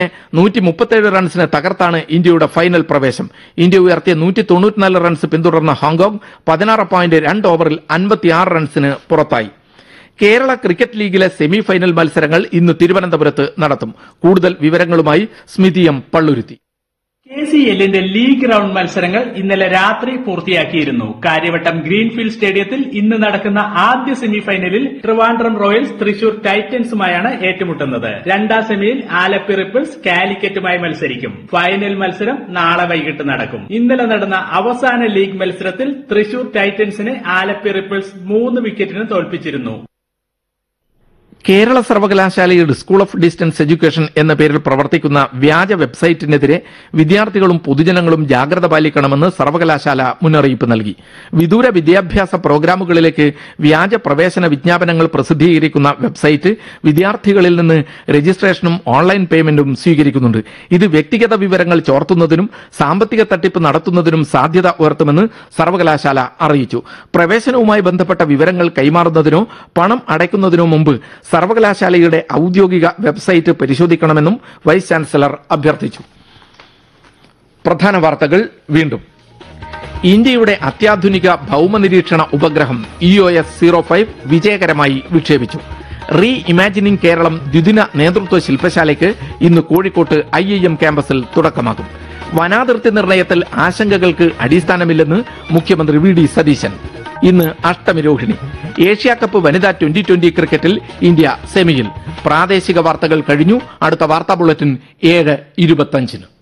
നൂറ്റി മുപ്പത്തേഴ് റൺസിന് തകർത്താണ് ഇന്ത്യയുടെ ഫൈനൽ പ്രവേശം ഇന്ത്യ ഉയർത്തിയ നൂറ്റി തൊണ്ണൂറ്റിനാല് റൺസ് പിന്തുടർന്ന ഹോങ്കോങ് പതിനാറ് പോയിന്റ് രണ്ട് ഓവറിൽ അൻപത്തിയാറ് റൺസിന് പുറത്തായി കേരള ക്രിക്കറ്റ് ലീഗിലെ സെമി ഫൈനൽ മത്സരങ്ങൾ ഇന്ന് തിരുവനന്തപുരത്ത് നടത്തും കൂടുതൽ വിവരങ്ങളുമായി Smithi M Palluruthy K C എല്ലിന്റെ ലീഗ് റൗണ്ട് മത്സരങ്ങൾ ഇന്നലെ രാത്രി പൂർത്തിയാക്കിയിരുന്നു കാര്യവട്ടം ഗ്രീൻഫീൽഡ് സ്റ്റേഡിയത്തിൽ ഇന്ന് നടക്കുന്ന ആദ്യ സെമിഫൈനലിൽ ട്രിവാൻഡ്രം റോയൽസ് തൃശൂർ ടൈറ്റൻസുമായാണ് ഏറ്റുമുട്ടുന്നത് രണ്ടാം സെമിയിൽ ആലപ്പി റിപ്പിൾസ് കാലിക്കറ്റുമായി മത്സരിക്കും ഫൈനൽ മത്സരം നാളെ വൈകിട്ട് നടക്കും ഇന്നലെ നടന്ന അവസാന ലീഗ് മത്സരത്തിൽ തൃശൂർ ടൈറ്റൻസിനെ ആലപ്പി റിപ്പിൾസ് മൂന്ന് വിക്കറ്റിന് തോൽപ്പിച്ചിരുന്നു കേരള സർവകലാശാലയുടെ സ്കൂൾ ഓഫ് ഡിസ്റ്റൻസ് എഡ്യൂക്കേഷൻ എന്ന പേരിൽ പ്രവർത്തിക്കുന്ന വ്യാജ വെബ്സൈറ്റിനെതിരെ വിദ്യാർത്ഥികളും പൊതുജനങ്ങളും ജാഗ്രത പാലിക്കണമെന്ന് സർവകലാശാല മുന്നറിയിപ്പ് നൽകി വിദൂര വിദ്യാഭ്യാസ പ്രോഗ്രാമുകളിലേക്ക് വ്യാജ പ്രവേശന വിജ്ഞാപനങ്ങൾ പ്രസിദ്ധീകരിക്കുന്ന വെബ്സൈറ്റ് വിദ്യാർത്ഥികളിൽ നിന്ന് രജിസ്ട്രേഷനും ഓൺലൈൻ പേയ്മെന്റും സ്വീകരിക്കുന്നുണ്ട് ഇത് വ്യക്തിഗത വിവരങ്ങൾ ചോർത്തുന്നതിനും സാമ്പത്തിക തട്ടിപ്പ് നടത്തുന്നതിനും സാധ്യത ഉയർത്തുമെന്ന് സർവകലാശാല അറിയിച്ചു പ്രവേശനവുമായി ബന്ധപ്പെട്ട വിവരങ്ങൾ കൈമാറുന്നതിനോ പണം അടയ്ക്കുന്നതിനോ മുമ്പ് സർവകലാശാലയുടെ ഔദ്യോഗിക വെബ്സൈറ്റ് പരിശോധിക്കണമെന്നും വൈസ് ചാൻസലർ അഭ്യർത്ഥിച്ചു പ്രധാന വാർത്തകൾ വീണ്ടും ഇന്ത്യയുടെ അത്യാധുനിക ഭൗമനിരീക്ഷണ ഉപഗ്രഹം E O S zero five വിജയകരമായി വിക്ഷേപിച്ചു റീ ഇമാജിനിംഗ് കേരളം ദ്വിദിന നേതൃത്വ ശില്പശാലയ്ക്ക് ഇന്ന് കോഴിക്കോട്ട് ഐ ഐ എം ക്യാമ്പസിൽ തുടക്കമാകും വനാതിർത്തി നിർണയത്തിൽ ആശങ്കകൾക്ക് അടിസ്ഥാനമില്ലെന്ന് മുഖ്യമന്ത്രി വി ഡി സതീശൻ ഇന്ന് അഷ്ടമിരോഹിണി ഏഷ്യാ കപ്പ് വനിതാ ട്വന്റി ട്വന്റി ക്രിക്കറ്റിൽ ഇന്ത്യ സെമിയിൽ പ്രാദേശിക വാർത്തകൾ കഴിഞ്ഞു അടുത്ത വാർത്താ ബുള്ളറ്റിൻ ഏഴ് ഇരുപത്തഞ്ചിന്